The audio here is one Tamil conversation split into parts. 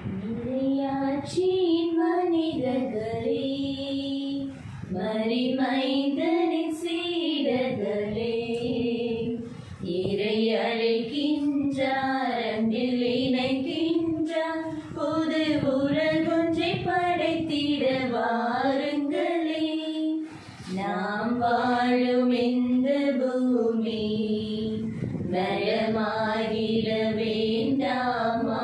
இறையாட்சியின் மனிதர்களே மறிமைந்தனின் சீடர்களே இறை அழைக்கின்றார் அன்பில் இணைக்கின்றார் புது உலகொன்றை படைத்திட வாருங்களே நாம் வாழும் இந்த பூமி நயமாகிட வேண்டாமா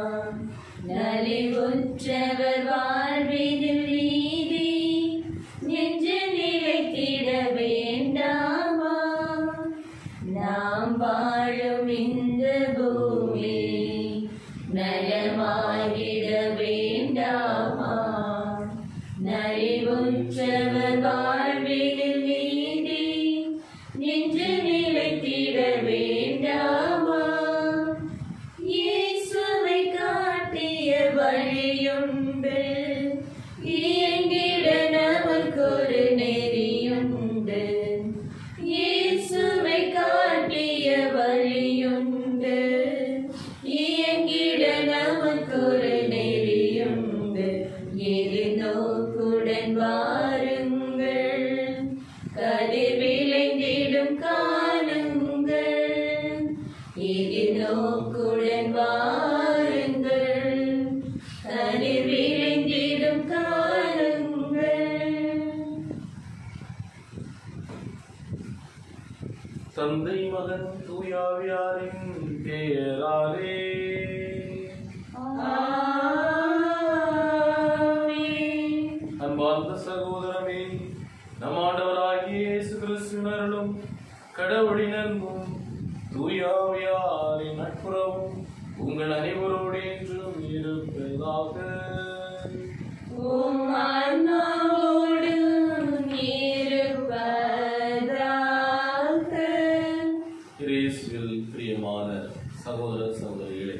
நலிவுற்றவர் வாழ்வினில் நீதி நெஞ்சு நிலைத்திட வேண்டாமா நாம் வாழும் இந்த பூமி நயமாகிட வேண்டாமா நலிவுற்றவர் வாழ்வினில் நீதி நின்று நிலைத்திட வேண்டாமா இயேசுவை காட்டிய வழியுண்டு இயங்கிட நமக்கொரு நெறியுண்டு இயேசுவை காட்டிய வழியுண்டு இயங்கிட நமக்கொரு நெறியுண்டு எது நோக்குடன் வாருங்கள் கதிர் விளைந்திடும் காணுங்கள் இது நோக்குடன் வாருங்கள் கதிர் விளைந்திடும் காணுங்கள் தந்தை மகன் தூயாவியாரின் பெயராலே ஆமென். அன்பார்ந்த சகோதரமே நம் ஆண்டவராகிய இயேசு கிறிஸ்துவினர்களும் கடவுளின் அன்பும் தூயாவியாரின் நட்புறவும் உங்கள் அனைவரோடு என்றும் இருப்பதாக உம் ஆன்மாவோடும் இருப்பதாக. இயேசுவில் பிரியமான சகோதர சகோதரிகளே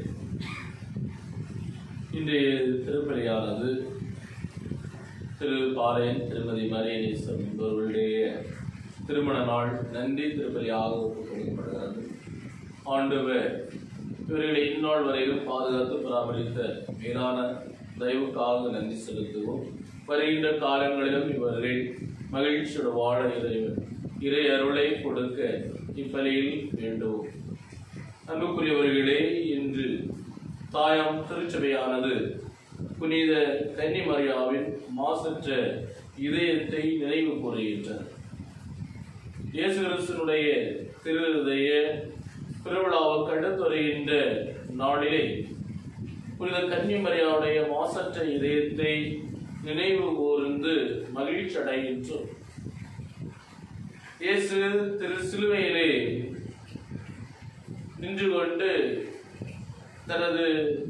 இன்றைய திருப்பலியானது திரு பாளையன் திருமதி மரியனேஸ்வரம் என்பவர்களுடைய திருமண நாள் நன்றி திருப்பலியாக ஒப்புக் கொடுக்கப்படுகிறது ஆண்டவர் இவர்களை இந்நாள் வரையிலும் பாதுகாத்து பராமரித்த மேலான தயவுக்காக நன்றி செலுத்துவோம் வருகின்ற காலங்களிலும் இவர்கள் மகிழ்ச்சியோடு வாழ இறைவன் இறை அருளை கொடுக்க இப்பலியில் வேண்டுவோம் அன்புக்குரியவர்களே இன்று தாயாம் திருச்சபையானது புனித கன்னிமரியாவின் மாசற்ற இதயத்தை நினைவு கூறுகின்றனர் இயேசு கிறிஸ்துனுடைய திருதய திருவிழாவுக்கு அடுத்து வருகின்ற நாளிலே புனித கன்னிமரியாவுடைய மாசற்ற இதயத்தை நினைவு கூர்ந்து மகிழ்ச்சி அடைகின்றோம் இயேசு திரு சிலுவையிலே நின்று கொண்டு தனது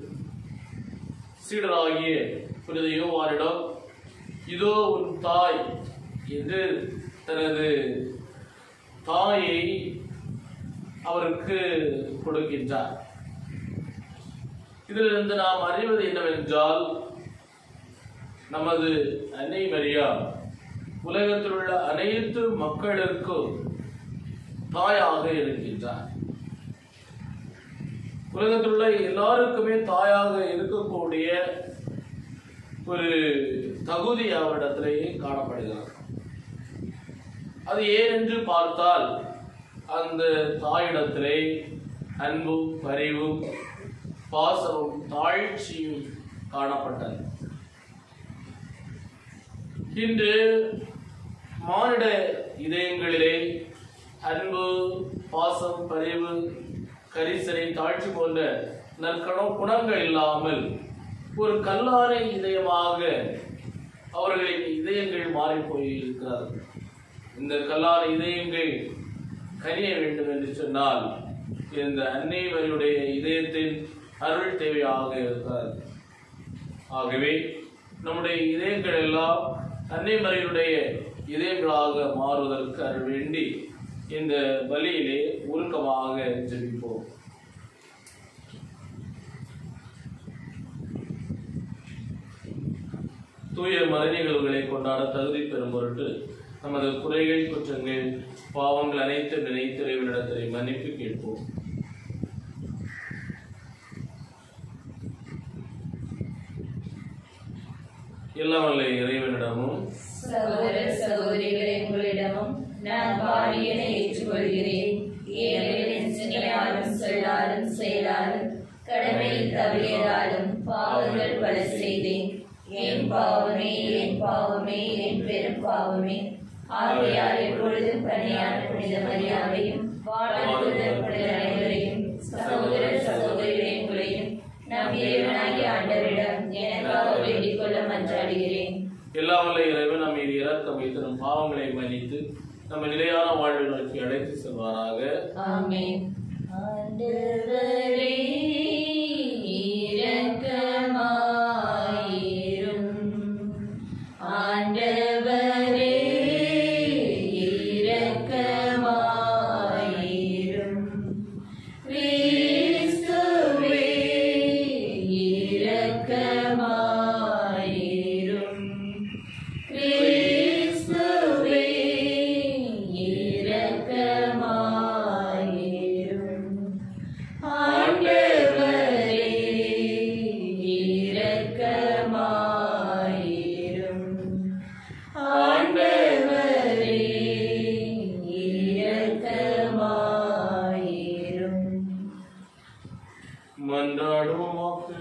சீடராகிய புனித யோவானிடம் இதோ உன் தாய் என்று தனது தாயை அவருக்கு கொடுக்கின்றார் இதிலிருந்து நாம் அறிவது என்னவென்றால் நமது அன்னை மரியா உலகத்தில் உள்ள அனைத்து மக்களுக்கும் தாயாக இருக்கின்றார் உலகத்தில் உள்ள எல்லாருக்குமே தாயாக இருக்கக்கூடிய ஒரு தகுதி அவரிடத்திலேயே காணப்படுகிறது அது ஏன் என்று பார்த்தால் அந்த தாயிடத்திலே அன்பும் பரிவும் பாசமும் தாழ்ச்சியும் காணப்பட்டது இன்று மானிட இதயங்களிலே அன்பு பாசம் பரிவு கரிசனை தாழ்ச்சி போன்ற நற்கண குணங்கள் இல்லாமல் ஒரு கல்லாரை இதயமாக அவர்களின் இதயங்கள் மாறி போயிருக்கிறார்கள் இந்த கல்லார இதயங்கள் கனிய வேண்டும் என்று சொன்னால் இந்த அன்னைவருடைய இதயத்தின் அருள் தேவையாக இருக்கிறது ஆகவே நம்முடைய இதயங்கள் எல்லாம் அன்னைமறையுடைய இதயங்களாக மாறுவதற்கு அருள் வேண்டி இந்த பலியிலே உருக்கமாக ஜெபிப்போம் தூய மறைநிகழ்வுகளை கொண்டாட தகுதி பெறும் பொருட்டு நமது குறைகள் குற்றங்கள் பாவங்கள் அனைத்தும் நினைத்து இறைவனிடத்திலே மன்னிப்பு கேட்போம் எல்லாம் வல்ல இறைவனிடமும் சகோதர சகோதரிகளே உங்களிடமும் நான் பாடியனை ஏற்றுக்கொள்கிறேன் ஏனெனில் என் சிந்தையாலும் சொல்லாலும் செயலாலும் கடமையில் தவறியதாலும் பாவங்கள் பல செய்தேன் என் பாவமே என் பாவமே என் பெரும் பாவமே ஆகையால் எப்பொழுதும் கன்னியான புனித மரியாதையும் வாழ்ந்த புனித அனைவரையும் சகோதர சகோதரிகளே உங்களையும் நம் இறைவனாகிய ஆண்டவரிடம் எனக்காக வேண்டிக் கொள்ள மன்றாடுகிறேன் எல்லாம் வல்ல இறைவன் நம்ம மீது இறக்கம் வைத்து நம் பாவங்களை மன்னித்து நம்ம நிலையான வாழ்வை நோக்கி அழைத்து செல்வாராக ஆமென் ஆண்டவரே இரக்கமாயிரும் ஆண்டவரே இரக்கமாயிரும் கிறிஸ்துவே இரக்கமாயிரும் கிறிஸ்துவே இரக்கமாயிரும் ஆண்டவரே இரக்கமாயிரும் ஆண்டவரே இரக்கமாயிரும் மன்றாடுவோமாக்கு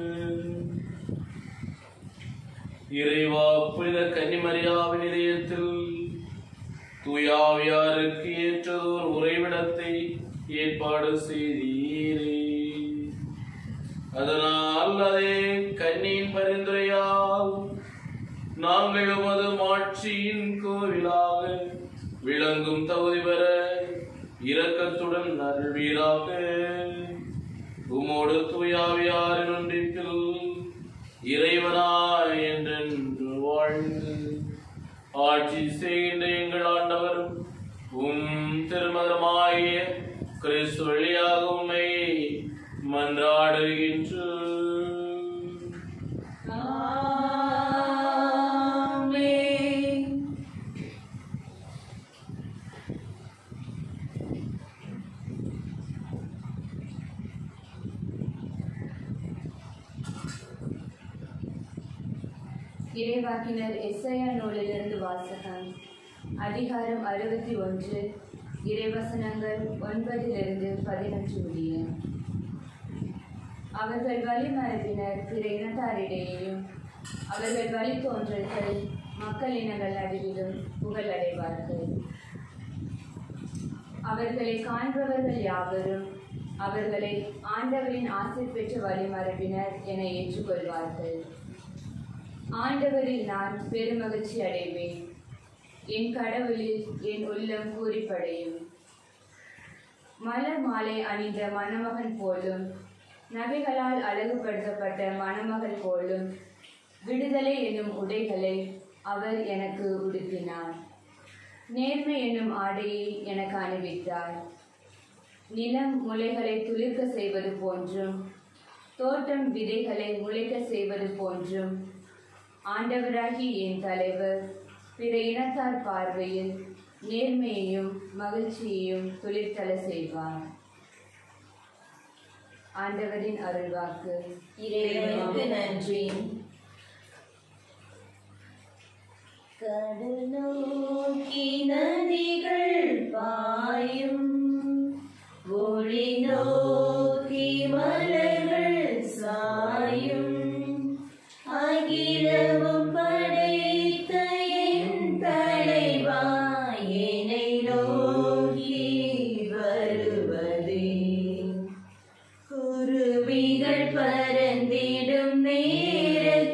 இறைவா புனித கன்னிமரியாவின் இதயத்தில் தூயாவியாருக்கு ஏற்றதோர் உறைவிடத்தை ஏற்பாடு செய்தீரே அதனால் அதே கன்னியின் பரிந்துரையால் நாங்கள் உமது மாட்சியின் கோவிலாக விளங்கும் தகுதி பெற இரக்கத்துடன் அருள்வீராக உமோடு தூயாவியாரின் ஒன்றிப்பில் இறைவனாய் என்றென்று வாழ்ந்து ஆட்சி செய்கின்ற எங்கள் ஆண்டவரும் உம் திருமகமாகிய கிறிஸ்து வழியாக உம்மை மன்றாடுகின்றோம் ஆமென் இறைவாக்கினர் எஸ்ஐயா நூலிலிருந்து வாசகம் அதிகாரம் அறுபத்தி ஒன்று இறைவசனங்கள் ஒன்பதிலிருந்து பதினொன்று முடிய அவர்கள் வழிமரபினர் பிற இனத்தாரிடையேயும் அவர்கள் வழித்தோன்றல்கள் மக்கள் இனங்கள் நடுவிலும் புகழடைவார்கள் அவர்களை காண்பவர்கள் யாவரும் அவர்களை ஆண்டவரின் ஆசை பெற்ற வழிமரபினர் என ஏற்றுக்கொள்வார்கள் ஆண்டவரில் நான் பெருமகிழ்ச்சி அடைவேன் என் கடவுளில் என் உள்ளம் பூரிப்படையும் மலர் மாலை அணிந்த மணமகன் போலும் நகைகளால் அழகுபடுத்தப்பட்ட மணமகள் போலும் விடுதலை என்னும் உடைகளை அவர் எனக்கு உடுத்தினார் நேர்மை என்னும் ஆடையை எனக்கு அணிவித்தார் நிலம் முளைகளை துளிர்க்க செய்வது போன்றும் தோட்டம் விதைகளை முளைக்க செய்வது போன்றும் ஆண்டவராகி என் தலைவர் பிற இனத்தார் பார்வையில் நேர்மையையும் மகிழ்ச்சியையும் துளிர்த்தல செய்வார் ஆண்டவரின் அருள்வாக்கு இறைவனுக்கு நன்றி கடல் நோக்கி நதிகள் பாயும் ஒளி நோக்கி மலர்கள் சாயும் அகிலமும் படைத்த என் தலைவா என்னை நோக்கி வருவதே குருவிகள் பறந்திடும் நேரத்தில்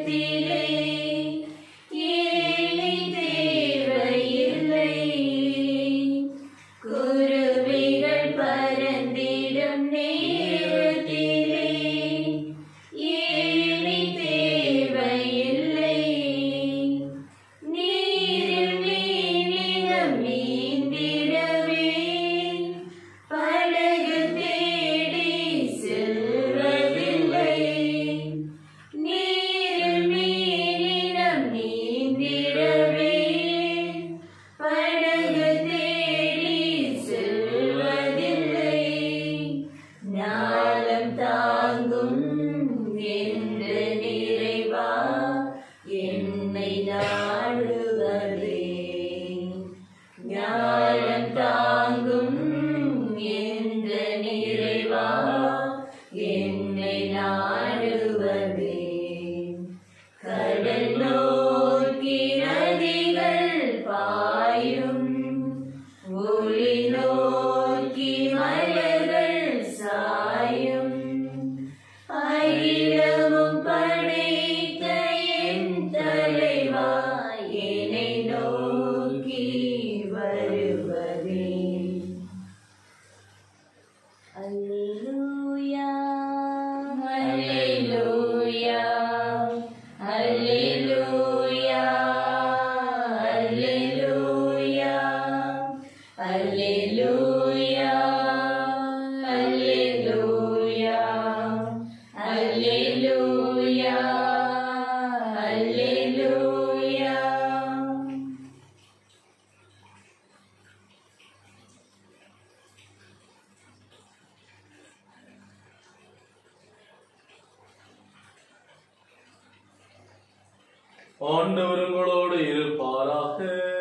ஆண்டவர் உங்களோடு இருப்பாராக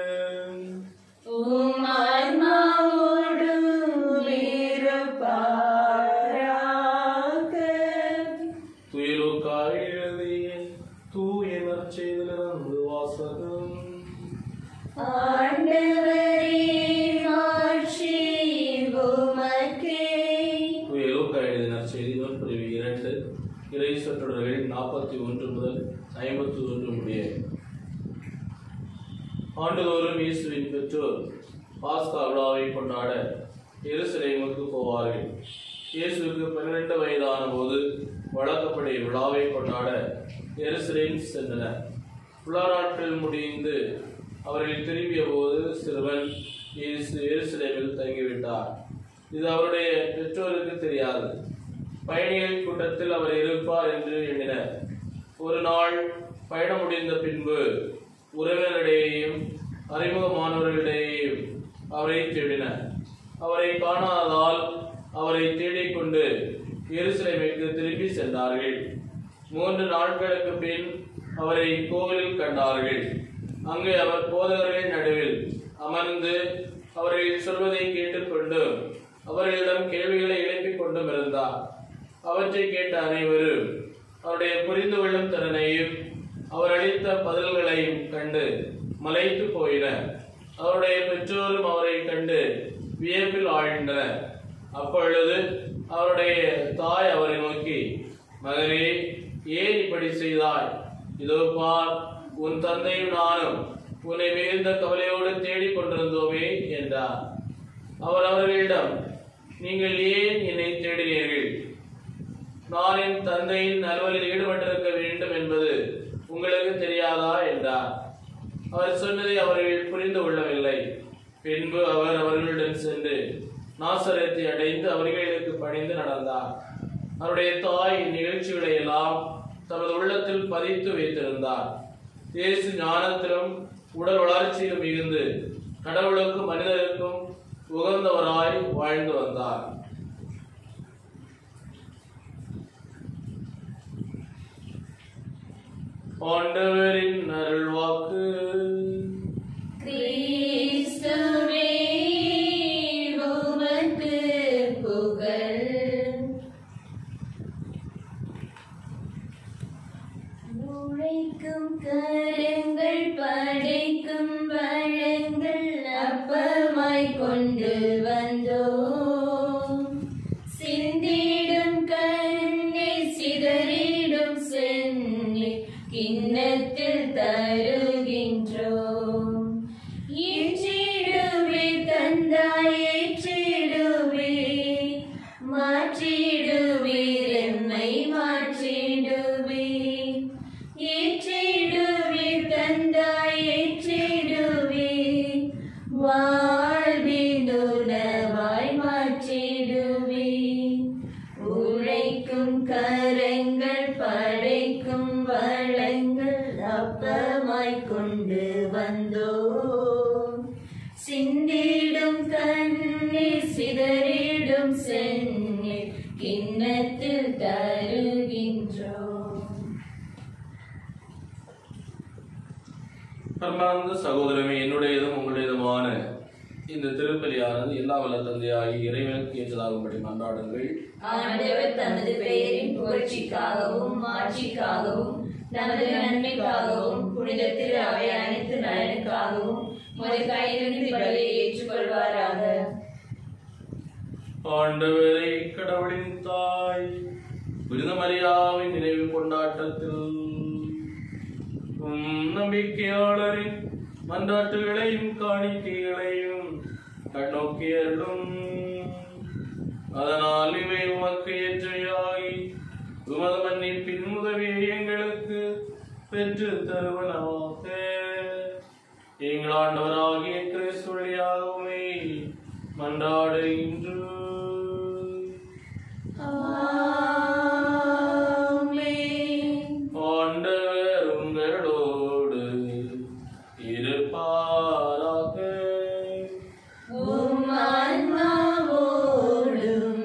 உம் ஆன்மாவோடும் இருப்பாராக. துயிலுக்காய் எழுதிய தூய நற்செய்திலிருந்து வாசகம் ஆண்டவரே மாட்சி உமக்கே. துயிலுக்காய் எழுதிய நற்செய்தி நூல் பிரிவு இரண்டு இறை சொற்றொடர்கள் நாற்பத்தி ஒன்று முதல் ஐம்பத்தி ஒன்று முடிய ஆண்டுதோறும் இயேசுவின் பெற்றோர் பாஸ்கா விழாவை கொண்டாட எருசலேமுக்கு போவார்கள் இயேசுவுக்கு பன்னிரண்டு வயதான போது வழக்கப்படி விழாவை கொண்டாட எருசலேம் சென்றனர் விழா நாட்கள் முடிந்து அவர்கள் திரும்பிய போது சிறுவன் இயேசு எருசலேமில் தங்கிவிட்டார் இது அவருடைய பெற்றோருக்கு தெரியாது பயணிகள் கூட்டத்தில் அவர் இருப்பார் என்று எண்ணினர் ஒரு நாள் பயணம் முடிந்த பின்பு உறவினரிடையேயும் அறிமுகமானவர்களிடையேயும் அவரை தேடினர் அவரை காணாததால் அவரை தேடிக்கொண்டு எருசலேமிற்கு திரும்பி சென்றார்கள் மூன்று நாட்களுக்கு பின் அவரை கோவிலில் கண்டார்கள் அங்கே அவர் போதகர்கள் நடுவில் அமர்ந்து அவர்கள் சொல்வதை கேட்டுக்கொண்டு அவர்களிடம் கேள்விகளை எழுப்பிக் கொண்டும் இருந்தார் அவற்றை கேட்ட அனைவரும் அவருடைய புரிந்து கொள்ளும் திறனையும் அவர் அளித்த பதில்களையும் கண்டு மலைத்து போயினர் அவருடைய பெற்றோரும் அவரை கண்டு வியப்பில் ஆழ்ந்தனர் அப்பொழுது அவருடைய தாய் அவரை நோக்கி மகனே ஏன் இப்படி செய்தாய் இதோ பார் உன் தந்தையும் நானும் உன்னை மிகுந்த கவலையோடு தேடிக் கொண்டிருந்தோமே என்றார் அவர் அவர்களிடம் நீங்கள் ஏன் என்னை தேடினீர்கள் நான் என் தந்தையின் நல்வழியில் ஈடுபட்டிருக்க வேண்டும் என்பது உங்களுக்கு தெரியாதா என்றார் அவர் சொன்னதை அவர்கள் புரிந்து கொள்ளவில்லை பின்பு அவர் அவர்களிடம் சென்று நாசரத்தை அடைந்து அவர்களுக்கு பணிந்து நடந்தார் அவருடைய தாய் நிகழ்ச்சிகளை எல்லாம் தமது உள்ளத்தில் பதித்து வைத்திருந்தார் இயேசு ஞானத்திலும் உடல் வளர்ச்சியிலும் மிகுந்து கடவுளுக்கும் மனிதருக்கும் உகந்தவராய் வாழ்ந்து வந்தார் ஆண்டவரின் அருள்வாக்கு கிறிஸ்துவே உமக்கு புகழ் நுழைக்கும் கரங்கள் படைக்கும் வளங்கள் அப்பமாய் கொண்டு வந்தோம் சிந்திடும் கண்ணீர் சிதறிடும் செந்நீர் கிண்ணத்தில் தருகின்றோம் ஏற்றிடுவே தந்தாய் ஏற்றிடுவே மாற்றிடுவீர் என்னை மாற்றிடுவே ஏற்றிடுவே தந்தாய் ஏற்றிடுவே வாழ்வினுணவாய் மாற்றிடுவே உழைக்கும் கரங்கள் படைக்கும் வளங்கள் அப்பமாய் கொண்டு வந்தோம் சிந்திடும் கண்ணீர் சிதறிடும் செந்நீர் கிண்ணத்தில் தருகின்றோம் பரமானந்த சகோதரமே என்னுடையதும் உங்களுடையதுமான இந்த திருப்பலியானது எல்லா வல்ல தந்தையாகி இறைவனுக்கு ஏற்றதாகும்படி மன்றாடுங்கள் ஆண்டவர் தமது பெயரின் புகழ்ச்சிக்காகவும் மாட்சிக்காகவும் நமது நன்மைக்காகவும் புனிதத்தில் அவை அனைத்து நலனுக்காகவும் ஒரு கையிலிருந்து பலியை ஏற்றுக்கொள்வாராக ஆண்டவரை கடவுளின் தாய் புனித மரியாவின் நினைவு கொண்டாட்டத்தில் உம் நம்பிக்கையாளரின் மன்றாட்டுகளையும் காணிக்கைகளையும் கண்ணோக்கியருளும் அதனால் இவை உமக்கு ஏற்றையாகி உமது மன்னிப்பின் உதவியை எங்களுக்கு பெற்று தருவனவாக எங்கள் ஆண்டவராகிய கிறிஸ்து வழியாகவுமே மன்றாடுகின்றோம் ஆமென். ஆண்டவர் உங்களோடு இருப்பாராக உம் ஆன்மாவோடும்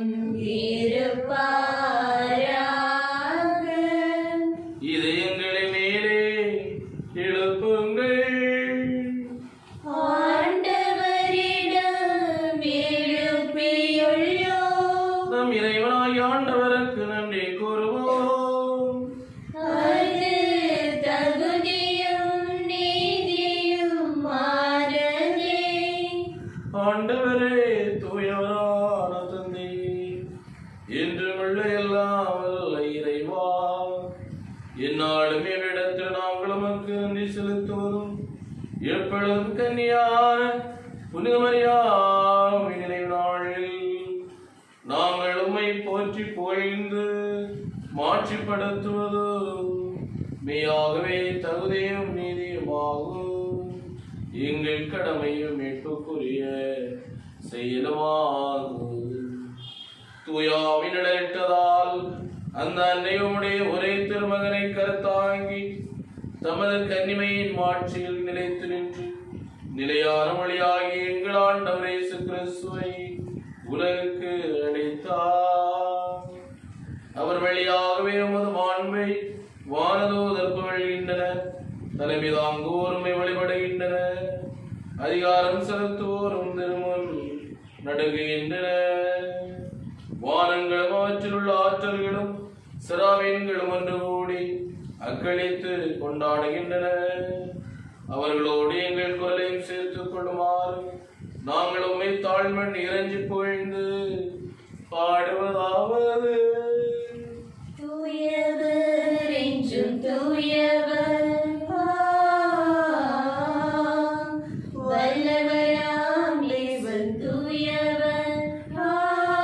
இருப்பாராக. இதயங்களை மேலே இந்நாளும் எவ்விடத்தில் நாங்கள் உமக்கு நன்றி செலுத்துவதும் எப்பொழுதும் கன்னியான புனிதமரியாம் நினைவு நாளில் நாங்கள் உம்மை போற்றி புகழ்ந்து மாட்சிப்படுத்துவது மெய்யாகவே தகுதியும் நீதியுமாகும் எங்கள் கடமையும் மீட்புக்குரிய செயலுமாகும் தூயாவினிடத்ததால் அந்த அன்னையோடைய ஒரே திருமகனை கருத்தாங்கி தமது கன்னிமையின் மாட்சியில் நிலைத்து நின்று நிலையான மொழியாகி எங்கள் ஆண்டவர் இயேசு கிறிஸ்துவை உலகுக்கு அளித்தார் அவர் வழியாகவே உமது மாண்பை வானதூதர் புகழ்கின்றனர் தலைமை தாங்குவோருமை வழிபடுகின்றனர் அதிகாரம் செலுத்துவோரும் திருமுன் நடுங்குகின்றனர் வானங்களும் அவற்றில் உள்ள ஆற்றல்களும் சிறாமீன்களும் ஒன்று கூடி அக்களித்து கொண்டாடுகின்றனர் அவர்களோடு எங்கள் குரலையும் சேர்த்துக் கொள்ளுமாறு நாங்கள் உம்மை தாழ்மண் இறைஞ்சி புகழ்ந்து பாடுவதாவது தூயவர் என்றும் தூயவர் ஆ, வல்லவராம் தேவன் தூயவர் ஆ,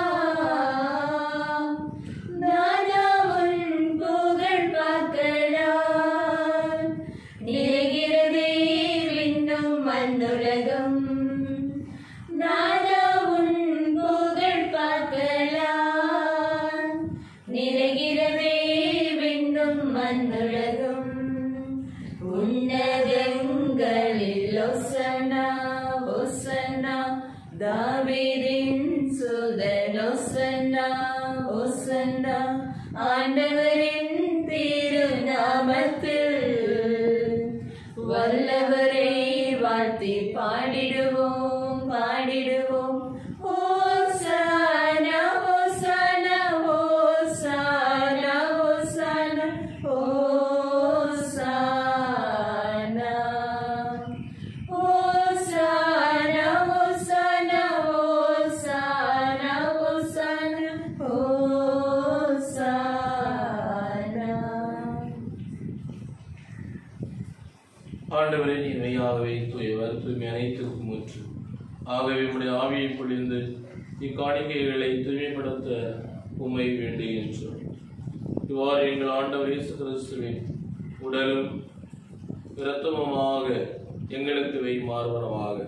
நாதாவுன் புகழ் பார்க்கலாம் நிறைகிறதே விண்ணும் மண்ணுலகம் நாதாவுன் புகழ் பார்க்கலாம் நிறைகிறதே விண்ணும் மண்ணுலகம் உன்னதங்களில் ஒசனா ஒசனா தாவீதின் சுதன் ஒசனா ஒசனா ஆண்டவரின் திருநாமத்தில் வல்லவரை வாழ்த்தி பாடிடுவோம் பாடிடுவோம் ஓசானா ஓசானா ஓசானா ஓசானா ஓசானா ஓசானா ஓசானா ஓசானா ஓசானா ஓசானா ஆண்டவரே நீ மெய்யாகவே தூயவர் தூய்மை அனைத்துக்கும் முற்று ஆகவே உம்முடைய ஆவியை பொழிந்து இக்காணிக்கைகளை தூய்மைப்படுத்த உம்மை வேண்டுகின்றோம் இவ்வாறு எங்கள் ஆண்டவர் இயேசு கிறிஸ்துவின் உடலும் இரத்தமுமாக எங்களுக்கு வை மாறுவனமாக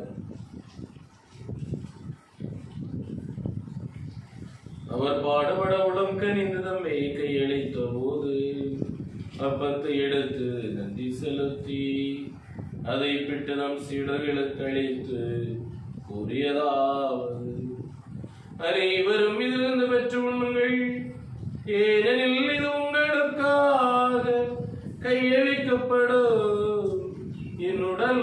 அவர் பாடுபட உடம் கனிந்து தம்மை கையளித்த போது அப்பத்தை எடுத்து நன்றி செலுத்தி அதை பிட்டு நம் சீடர்களுக்கு அளித்து கூறியதாவது அனைவரும் இதிலிருந்து பெற்று உண்ணுங்கள் ஏனெனில் இது உங்களுக்காக கையளிக்கப்படும் என்னுடல்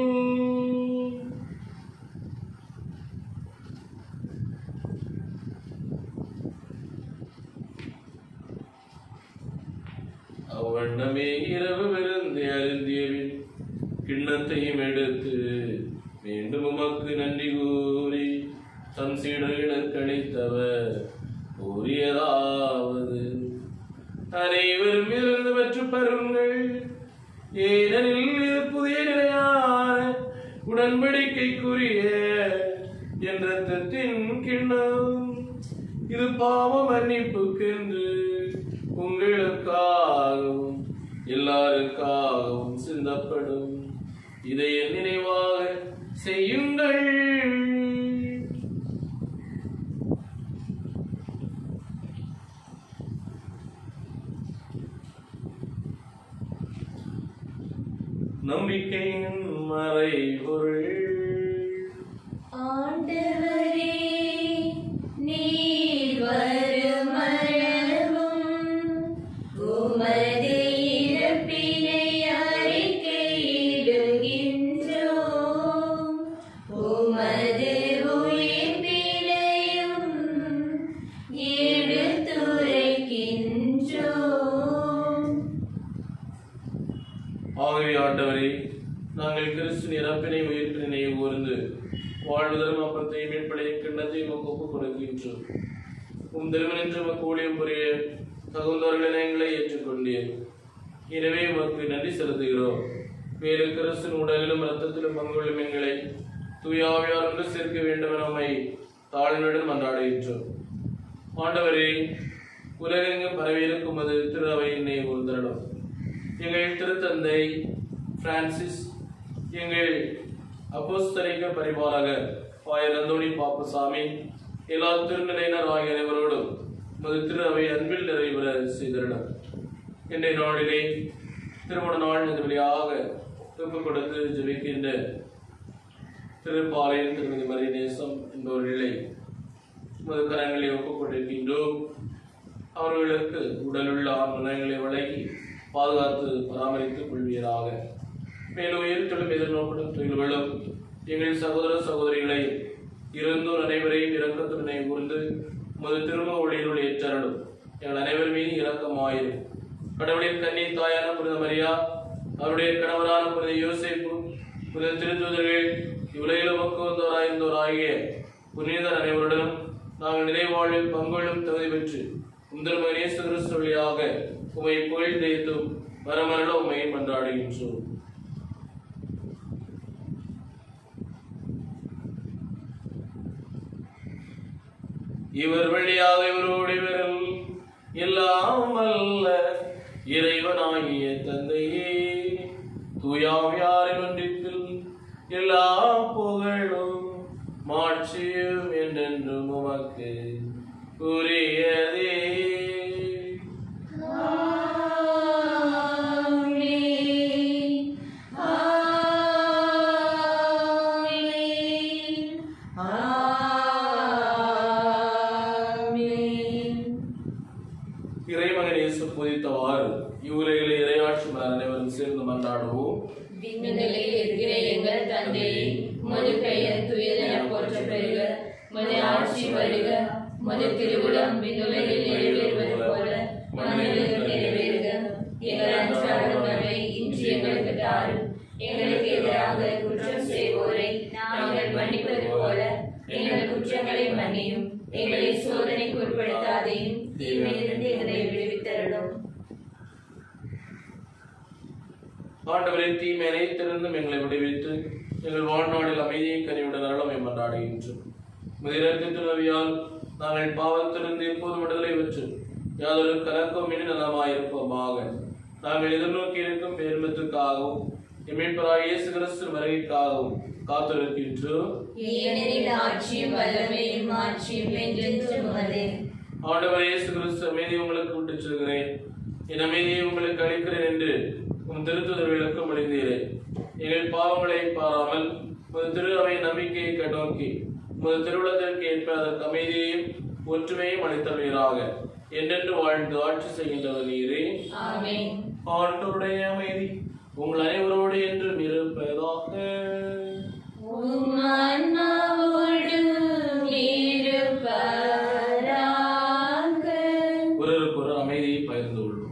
அவ்வண்ணமே இரவு விருந்து அருந்தியவின் கிண்ணத்தையும் எடுத்து மீண்டும் உமக்கு நன்றி கூறி தம் சீடர்களுக்கு அளித்தவர் கூறியதாவது அனைவரும் இருந்து பெற்று பருங்கள் ஏனெனில் இது புதிய நிலையான உடன்படிக்கைக்குரிய என் ரத்தத்தின் கிண்ணம் இது பாவ மன்னிப்புக்கென்று உங்களுக்காகவும் எல்லாருக்காகவும் சிந்தப்படும் இதை என் நினைவாக செய்யுங்கள் நம்பிக்கையின் மறைபொருள் ஆண்டவரே நீர் வருமளவும் உமது இறப்பினை அறிக்கையிடுகின்றோம் உமது உயிர்ப்பினையும் எடுத்துரைக்கின்றோம் ஆகவே ஆண்டவரே நாங்கள் கிறிஸ்து இறப்பினை உயிர்ப்பினை கூர்ந்து வாழ்வதரும் அப்பத்தை மீட்படையும் கிண்ணத்தை உமக்கு ஒப்புக் கொடுக்கின்றோம் உம் திருமணின்று உமக்கு ஊழியம் புரிய தகுந்தவர்களை எங்களை ஏற்றுக்கொண்டீர் எனவே உமக்கு நன்றி செலுத்துகிறோம் மேலும் கிறிஸ்துவின் உடலிலும் இரத்தத்திலும் பங்குள்ளும் எங்களை தூயாவியார் ஒன்று சேர்க்க வேண்டும் என உம்மை தாழ்மையுடன் மன்றாடுகின்றோம் ஆண்டவரே உலகெங்கும் பரவியிருக்கும் அது திரு அவையினை உறுதரணும் எங்கள் திருத்தந்தை பிரான்சிஸ் எங்கள் அப்போஸ்தலிக பரிபாலகர் பாயர் அந்தோணி பாப்பசாமி எல்லா திருநிலையினர் ஆகிய அனைவரோடும் உமது திரு அவை அன்பில் நிறைவேற செய்திருடும் இன்றைய நாளிலே திருமண நாள் இந்த வழியாக ஒப்புக் கொடுத்து ஜெபிக்கின்ற திருப்பாளையம் திருமதி மரி நேசம் என்பவர்களை உமது கரங்களை ஒப்புக் கொண்டிருக்கின்றோம் அவர்களுக்கு உடலுள்ள ஆன்மனங்களை வழங்கி பாதுகாத்து பராமரித்துக் கொள்வீராக மேலும் உயிர்த்தெழும் எதிர்நோக்கிடும் தொழில்களும் எங்கள் சகோதர சகோதரிகளை இருந்தோர் அனைவரையும் இரக்கத்துடனே கூர்ந்து உமது திரும்ப ஒளியினுள் ஏற்றரடும் எங்கள் அனைவர் மீது இரக்கமாயிரும் கடவுளின் கன்னி தாயான புனித மரியா அவருடைய கணவரான புனித யோசேப்பு புனித திருத்துதர்கள் இவ்வுலகில் உமக்கு வந்தோராயிருந்தோராகிய புனிதர் அனைவருடனும் நாங்கள் நினைவாழ்வில் பங்கொள்ளும் தகுதி பெற்று உந்தர் இயேசு கிறிஸ்து வழியாக உமை புகழ் தேய்த்தும் வரமரல உண்மையை மன்றாடுகின்றோம் இவர் வழியாக இவரோடு இவரில் எல்லாம் அல்ல இறைவனாகிய தந்தையே தூயாவியாரின் ஒன்றிப்பில் எல்லா புகழும் மாட்சியும் என்றென்றும் உமக்கு உரியதே இறைமகன் இயேசு புதித்தவாறு இவ்வுலகில் இறையாட்சி மலர் அனைவரும் சேர்ந்து மன்றாடுவோம் விண்ணுலகில் இருக்கிற எங்கள் தந்தையே உமது பெயர் துயதென போற்ற பெறுக உமது ஆட்சி வருக உமது திருவுளம் விண்ணுலகில் நிறைவேறுவது போல மண்ணிலும் நிறைவேறுக எங்கள் அன்றாட உணவை இன்று எங்களுக்கு தாரும் எங்களுக்கு எதிராக குற்றம் செய்வோரை நாங்கள் மன்னிப்பது போல எங்கள் குற்றங்களை மன்னியும் எங்களை சோதனைக்கு உட்படுத்தாதையும் தீமையிலிருந்து எங்களை விடுவித்தரணும் ஆண்டவரை தீமை அனைத்திருந்தும் எங்களை விடுவித்து எங்கள் வாழ்நாளில் அமைதியை கனிவுடன் அருளமை மன்றாடுகின்றோம் முதிரத்து துறவியால் நாங்கள் பாவத்திலிருந்து எப்போது விடுதலை பெற்று யாதொரு கலக்கம் இனி நலமாயிருப்போமாக நாங்கள் எதிர்நோக்கி இருக்கும் பேர்மத்துக்காகவும் எமீட்பராக இயேசு கிறிஸ்து வருகைக்காகவும் காத்திருக்கின்றோம் ஏனெனில் ஆட்சியும் வல்லமையும் ஆட்சியும் என்றென்றும் உமதே ஆண்டவர் இயேசு கிறிஸ்து அமைதி உங்களுக்கு விட்டுச் செல்கிறேன் என் அமைதியை உங்களுக்கு அளிக்கிறேன் என்று உம் திருத்துதர்களுக்கு முடிந்தீரே எங்கள் பாவங்களை பாராமல் உமது திரு அவை நம்பிக்கையை கண்ணோக்கி உமது திருவிழத்திற்கு ஏற்ப அதற்கு அமைதியையும் ஒற்றுமையும் அளித்தவீராக என்றென்று வாழ்ந்து ஆட்சி செய்கின்றவர் நீரே ஆமென் ஆண்டவருடைய அமைதி உங்கள் அனைவரோடு என்றும் இருப்பதாக உம் ஆன்மாவோடும் இருப்பதாக. ஒருவருக்கு ஒரு அமைதியை பகிர்ந்து கொள்வோம்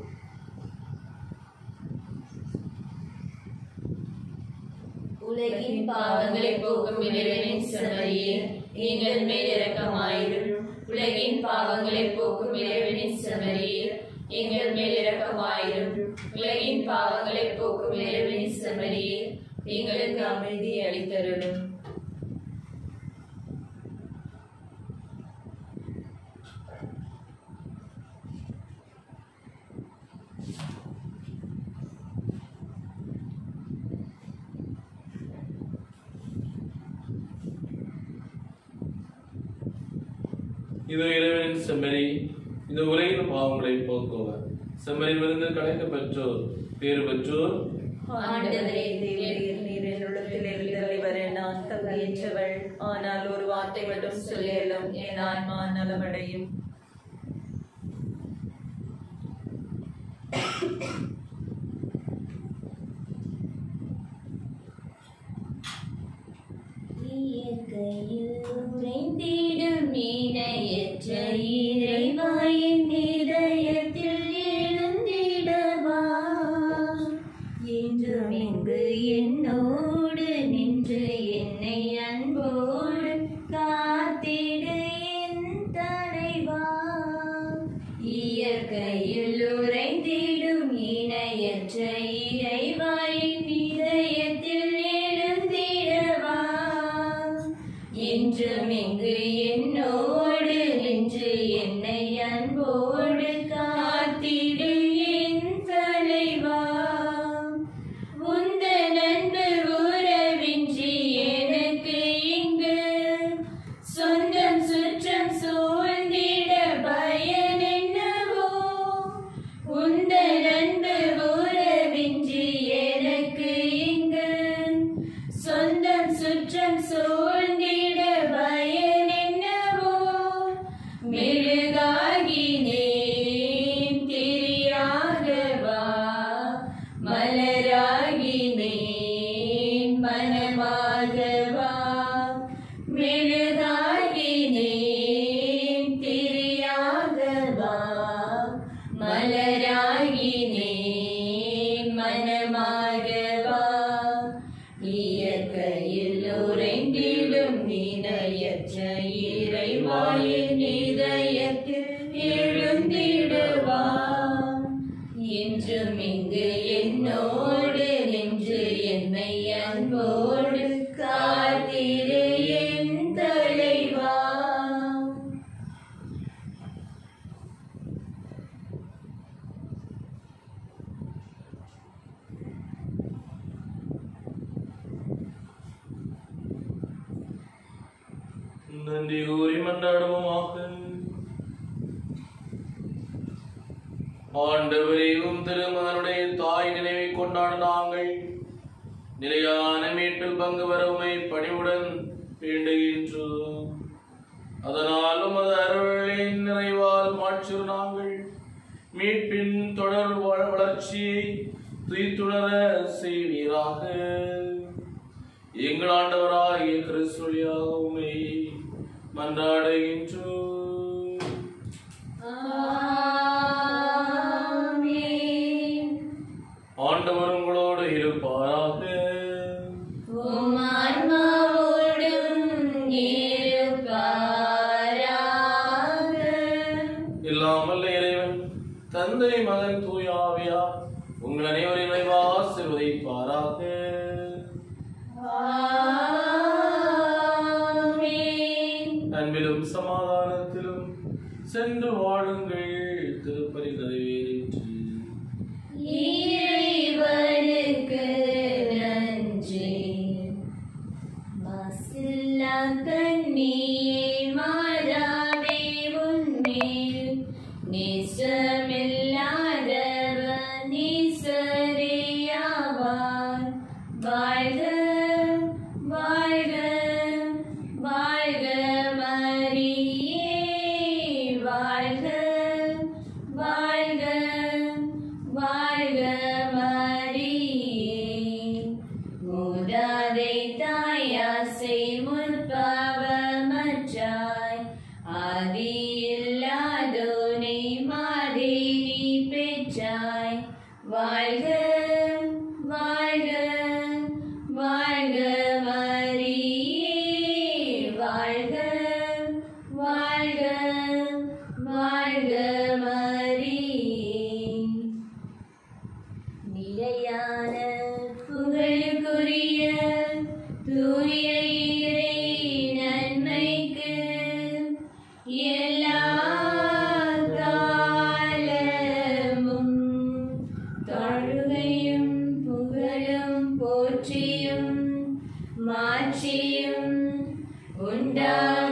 உலகின் பாவங்களை போக்கும் இறைவனின் செம்மறியே எங்கள் மேல் இரக்கமாயிரும் உலகின் பாவங்களை போக்கும் இறைவனின் செம்மறியே எங்கள் மேல் இரக்கமாயிரும் உலகின் பாவங்களை போக்கும் இறைவனின் செம்மறியே எங்களுக்கு அமைதி அளித்தருளும் இது இறைவனின் செம்மறி இது உலகின் பாவங்களை போக்குவர் செம்மறி விருந்து கலைக்க பெற்றோர் பேர் பெற்றோர் ஆண்டவரே தேவரீர் நீர் என்னுள்ளத்தில் எழுதலை வர நான் தகுதியற்றவள் ஆனால் ஒரு வார்த்தை மட்டும் சொல்லியலும் என் ஆன்மா நலமடையும் இயற்கையில் உறைந்திடும் இணையற்ற இறைவாயின் இதயத்தில் எழுந்திடவா என்றும் இங்கு என்னோடு நின்று என்னை அன்போடு காத்திடு என் தலைவா நிலையற்ற இறைவாயின் இதயத்தில் எழுந்திடவா என்றும் இங்கு என்னோடு நின்று என்னை அன்போடு காத்திடு என் தலைவா உந்தன் அன்பு உறவின்றி எனக்கு இங்கு சொந்தம் சுற்றம் சூழ்ந்திட பயன் என்னவோ உந்தன் அன்பு உறவின்றி எனக்கு இங்கு சொந்தம் சுற்றம் சூழ்ந்திட பயன் என்னவோ மெழுகாகினேன் திரியாகவா மலராகினேன் மனமாகவா மெழுகாகினேன் திரியாகவா மலராகினேன் மனமாகவா இயற்கையில் உறைந்திடும் நினையற்ற இறைவாயின் இதயத்தில் எழுந்திடுவா என்றும் இங்கு என்னோடு நின்று என்னை அன்போடு காத்திரு என் தலைவா நன்றி கூறி மன்றாடுவோமாக ஆண்டவரையும் திருமகனுடைய தாய் நினைவை கொண்டாட நாங்கள் நிலையான மீட்டில் பங்கு வரவுமை பணிவுடன் வேண்டுகின்றோம் அதனாலும் அது அருளின் நிறைவால் மாற்று நாங்கள் மீட்பின் தொடர் வள- வளர்ச்சியை துய்த்துணர செய்வீராக எங்கள் ஆண்டவராகிய கிறிஸ்துவியாகவுமே மன்றாடுகின்றோம் ஆமென். ஆண்டவர் உங்களோடு இருப்பாராக உம் ஆன்மாவோடும் இருப்பாராக. இல்லாமல் இறைவன் தந்தை மகன் தூயாவியா உங்கள் அனைவரின் நிறைவா ஆசீர்வதிப்பாராக ஆமென். அன்பிலும் சமாதானத்திலும் சென்று வாழுங்கள் திருப்பலி நிறைவேறிற்று இறைவனுக்கு நன்றி மாசில்லா கண்ணியே மாறாவே உன்மேல் நேசமில்லாதவன் நேசரேயாவார் வாழ்க வாழ்க வாழ்க மரியே வாழ்க வாழ்க வாழ்க மரியே மூதாதை தாயாசை முற்பவமற்றாய் ஆதி இல்லாதோனை மாதேரி பெற்றாய் வாழ்க வாழ்க வாழ்க மரியே வாழ்க வாழ்க வாழ்க மரியே நிலையான புகழுக்குரிய தூய இறை நன்மைக்கு எல்லா காலமும் தொழுகையும் புகழும் போற்றியும் மாற்றியும் உண்டா